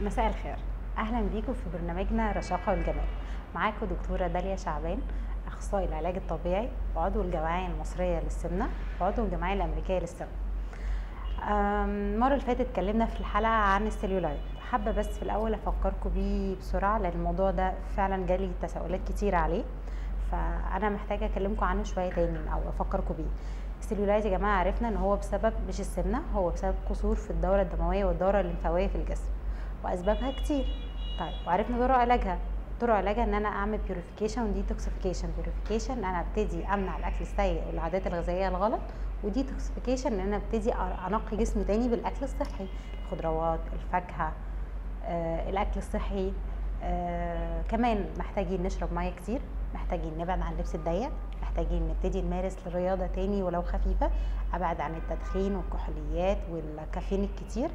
مساء الخير اهلا بيكم في برنامجنا رشاقه والجمال معاكم دكتوره داليا شعبان اخصائي العلاج الطبيعي وعضو الجمعيه المصريه للسمنه وعضو الجمعيه الامريكيه للسمنه أم، المره اللي فاتت اتكلمنا في الحلقه عن السليولايت حابه بس في الاول افكركم بيه بسرعه لان الموضوع ده فعلا جالي تساؤلات كتير عليه فانا محتاجه اكلمكم عنه شويه تاني او افكركم بيه السليولايت يا جماعه عرفنا ان هو بسبب مش السمنه هو بسبب قصور في الدوره الدمويه والدوره الليمفاويه في الجسم واسبابها كتير طيب وعرفنا طرق علاجها طرق علاجها ان انا اعمل بيوريفيكيشن وديتوكسيفيكيشن بيوريفيكيشن ان انا ابتدي امنع الاكل السيء والعادات الغذائيه الغلط وديتوكسيفيكيشن ان انا ابتدي انقي جسمي تاني بالاكل الصحي الخضروات الفاكهه آه، الاكل الصحي آه، كمان محتاجين نشرب ميه كتير محتاجين نبعد عن اللبس الضيق محتاجين نبتدي نمارس الرياضه تاني ولو خفيفه ابعد عن التدخين والكحوليات والكافيين الكتير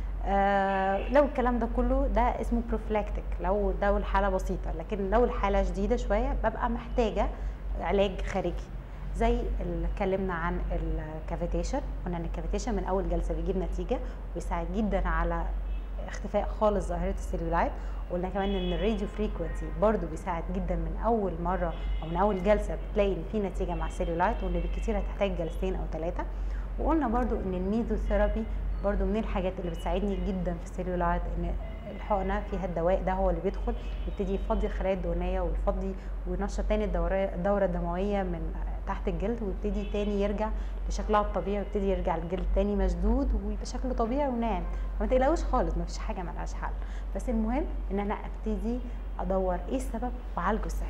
آه لو الكلام ده كله ده اسمه بروفلاكتيك لو ده الحاله بسيطه لكن لو الحاله شديده شويه ببقى محتاجه علاج خارجي زي اللي اتكلمنا عن الكافيتيشن قلنا ان الكافيتيشن من اول جلسه بيجيب نتيجه ويساعد جدا على اختفاء خالص ظاهره السيلولايت قلنا كمان ان الراديو فريكونسي برضو بيساعد جدا من اول مره او من اول جلسه بتلاقي ان في نتيجه مع السيلولايت وان بالكثير هتحتاج جلستين او ثلاثه وقلنا برضو ان الميزوثيرابي برضو من الحاجات اللي بتساعدني جدا في السيلولايت ان الحقنه فيها الدواء ده هو اللي بيدخل يبتدي يفضي الخلايا الدهنيه ويفضي وينشط تاني الدورة الدوره الدمويه من تحت الجلد ويبتدي تاني يرجع لشكلها الطبيعي ويبتدي يرجع الجلد تاني مشدود ويبقى شكله طبيعي وناعم فما تقلقوش خالص مفيش حاجه ملهاش حل بس المهم ان انا ابتدي ادور ايه السبب واعالجه ازاي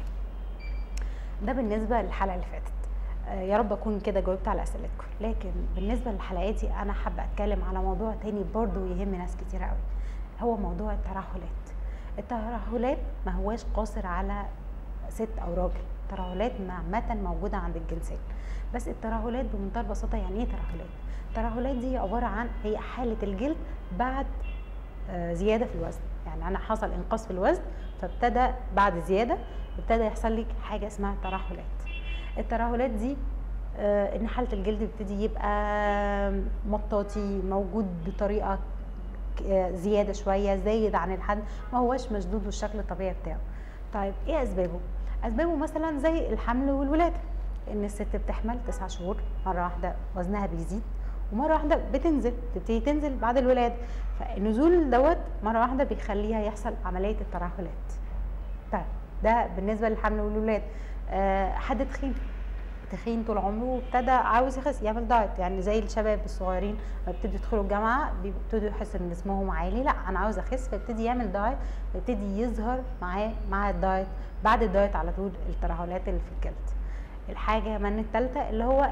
ده بالنسبه للحلقه اللي فاتت آه، يا رب اكون كده جاوبت على اسئلتكم لكن بالنسبه لحلقاتي انا حابه اتكلم على موضوع تاني برضو يهم ناس كتير قوي هو موضوع الترهلات الترهلات ما هواش قاصر على ست او راجل الترهلات عامه موجوده عند الجنسين بس الترهلات بمنتهى البساطه يعني ايه ترهلات الترهلات دي عباره عن هي حاله الجلد بعد آه، زياده في الوزن يعني انا حصل انقاص في الوزن فابتدى بعد زياده ابتدى يحصل لك حاجه اسمها ترهلات الترهلات دي آه، ان حاله الجلد بيبتدي يبقى مطاطي موجود بطريقه ك- آه، زياده شويه زايد عن الحد ما هوش مشدود بالشكل الطبيعي بتاعه طيب ايه اسبابه اسبابه مثلا زي الحمل والولاده ان الست بتحمل تسع شهور مره واحده وزنها بيزيد ومره واحده بتنزل تبتدي تنزل بعد الولاده فالنزول دوت مره واحده بيخليها يحصل عمليه الترهلات طيب ده بالنسبه للحمل والولاد آه حد تخين تخين طول عمره وابتدى عاوز يخس يعمل دايت يعني زي الشباب الصغيرين لما بيبتدوا يدخلوا الجامعه بيبتدوا يحسوا ان جسمهم عالي لا انا عاوز اخس فيبتدي يعمل دايت ويبتدي يظهر معاه مع الدايت بعد الدايت على طول الترهلات اللي في الجلد الحاجه من الثالثه اللي هو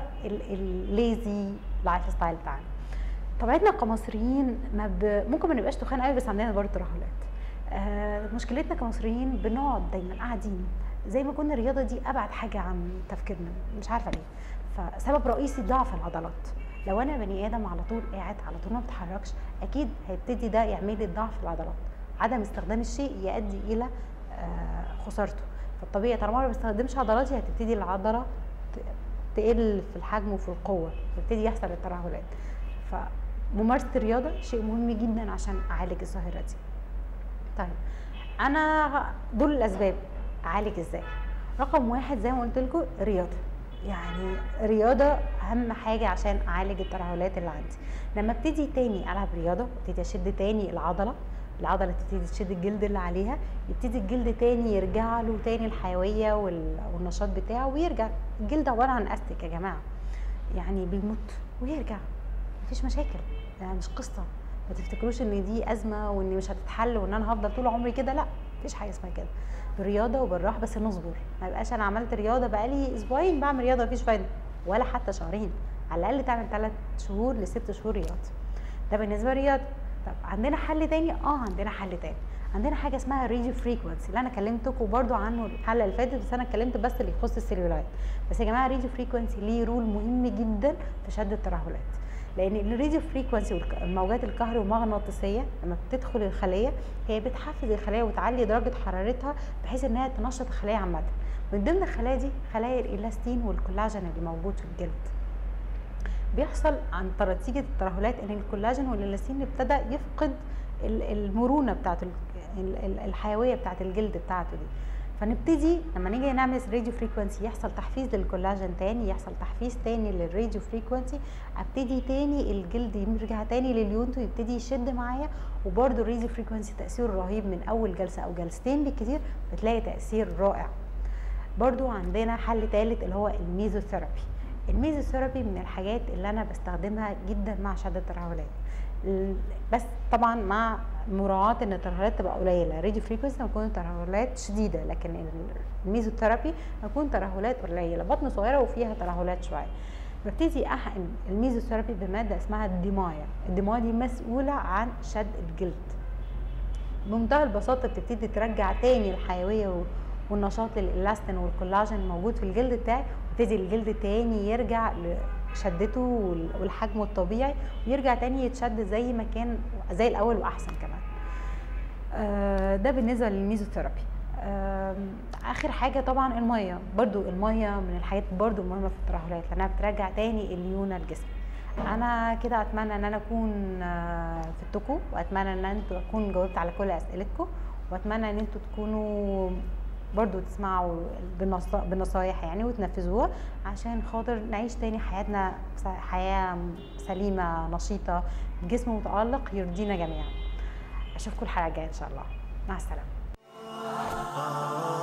الليزي لايف ستايل بتاعنا طبيعتنا كمصريين ما ب... ممكن ما نبقاش تخان قوي بس عندنا برضه ترهلات آه مشكلتنا كمصريين بنقعد دايما قاعدين زي ما كنا الرياضه دي ابعد حاجه عن تفكيرنا مش عارفه ليه فسبب رئيسي ضعف العضلات لو انا بني ادم على طول قاعد على طول ما بتحركش اكيد هيبتدي ده يعمل لي ضعف في العضلات عدم استخدام الشيء يؤدي الى آه خسارته فالطبيعي طالما ما بستخدمش عضلاتي هتبتدي العضله ت- تقل في الحجم وفي القوه يبتدي يحصل الترهلات فممارسه الرياضه شيء مهم جدا عشان اعالج الظاهره دي طيب انا دول الاسباب اعالج ازاي رقم واحد زي ما قلت لكم رياضه يعني رياضه اهم حاجه عشان اعالج الترهلات اللي عندي لما ابتدي تاني العب رياضه ابتدي اشد تاني العضله العضله تبتدي تشد الجلد اللي عليها يبتدي الجلد تاني يرجع له تاني الحيويه وال- والنشاط بتاعه ويرجع الجلد عباره عن استك يا جماعه يعني بيموت ويرجع مفيش مشاكل يعني مش قصه ما تفتكروش ان دي ازمه وان مش هتتحل وان انا هفضل طول عمري كده لا مفيش حاجه اسمها كده بالرياضه وبالراحه بس نصبر ما يبقاش انا عملت رياضه بقالي اسبوعين بعمل رياضه مفيش فايده ولا حتى شهرين على الاقل تعمل ثلاث شهور لست شهور رياضه ده بالنسبه للرياضه طب عندنا حل تاني اه عندنا حل تاني عندنا حاجه اسمها راديو فريكونسي اللي انا كلمتكم برضو عنه الحلقه اللي فاتت بس انا اتكلمت بس اللي يخص السيلولايت بس يا جماعه الراديو فريكونسي ليه رول مهم جدا في شد الترهلات لان الراديو فريكونسي والموجات الكهرومغناطيسيه لما بتدخل الخليه هي بتحفز الخلايا وتعلي درجه حرارتها بحيث انها تنشط الخلايا عامه من ضمن الخلايا دي خلايا الالاستين والكولاجين اللي موجود في الجلد بيحصل عن نتيجه الترهلات ان الكولاجين والالاستين ابتدى يفقد المرونه بتاعت الحيويه بتاعت الجلد بتاعته دي فنبتدي لما نيجي نعمل راديو فريكونسي يحصل تحفيز للكولاجين تاني يحصل تحفيز تاني للراديو فريكونسي ابتدي تاني الجلد يرجع تاني لليونتو يبتدي يشد معايا وبرده الراديو فريكونسي تاثيره رهيب من اول جلسه او جلستين بالكتير بتلاقي تاثير رائع برضو عندنا حل ثالث اللي هو الميزوثيرابي الميزوثيرابي من الحاجات اللي انا بستخدمها جدا مع شد الترهلات بس طبعا مع مراعاه ان الترهلات تبقى قليله راديو فريكونسي هتكون ترهلات شديده لكن الميزوثيرابي هتكون ترهلات قليله بطن صغيره وفيها ترهلات شويه ببتدي احقن الميزوثيرابي بماده اسمها الديمايا الديمايا دي مسؤوله عن شد الجلد بمنتهى البساطه بتبتدي ترجع تاني الحيويه والنشاط للالاستين والكولاجين موجود في الجلد بتاعي ويبتدي الجلد تاني يرجع شدته والحجم الطبيعي ويرجع تاني يتشد زي ما كان زي الاول واحسن كمان آه، ده بالنسبه للميزوثيرابي اخر حاجه طبعا الميه برضو الميه من الحاجات برضو مهمه في الترهلات لانها بترجع تاني الليونه الجسم انا كده اتمنى ان انا اكون آه، في التوكو واتمنى ان انتوا اكون جاوبت على كل اسئلتكم واتمنى ان انتوا تكونوا برضو تسمعوا بالنصايح يعني وتنفذوها عشان خاطر نعيش تاني حياتنا حياة سليمة نشيطة جسم متألق يرضينا جميعا اشوفكم الحلقة الجاية ان شاء الله مع السلامة